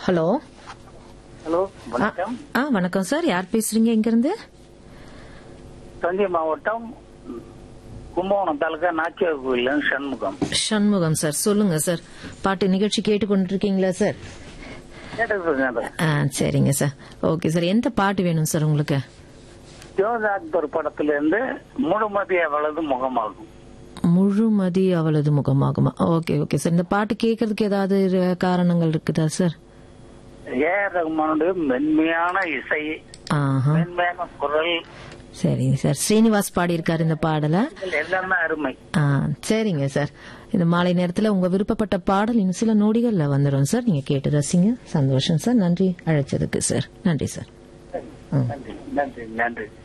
hello hello வணக்கம் ஆ வணக்கம் sir யார் பேசுறீங்க இங்க இருந்து தஞ்சை மாவட்டம் கும்பகோணம் தாலுகா நாச்சியார் கோயில் சண்முகம் சண்முகம் சார் சொல்லுங்க சார் பாட்டு நிகழ்ச்சி கேட்டுக்கொண்டு இருக்கீங்களா சார் கேட்டது ஆ சரிங்க சார் ஓகே சார் எந்த பாட்டு வேணும் சார் உங்களுக்கு ஜோதி அக்பர் படத்துல இருந்து முழுமதி அவளது முகமாகும் முழுமதி அவளது முகமாகுமா ஓகே ஓகே சார் இந்த பாட்டு கேட்கறதுக்கு ஏதாவது இரு- காரணங்கள் இருக்குதா சார் ஏ ஆர் ரஹ்மானுடைய மென்மையான இசை ஆஹா மென்மையான குரல் சரிங்க சார் ஸ்ரீனிவாஸ் பாடியிருக்காரு இந்த பாடலை இது எல்லாமே அருமை ஆ சரிங்க சார் இந்த மாலை நேரத்துல உங்க விருப்பப்பட்ட பாடல் இன்னும் சில நொடிகள்ல வந்துடும் சார் நீங்க கேட்டு ரசிங்க சந்தோஷம் சார் நன்றி அழைச்சதுக்கு சார் நன்றி சார் நன்றி நன்றி நன்றி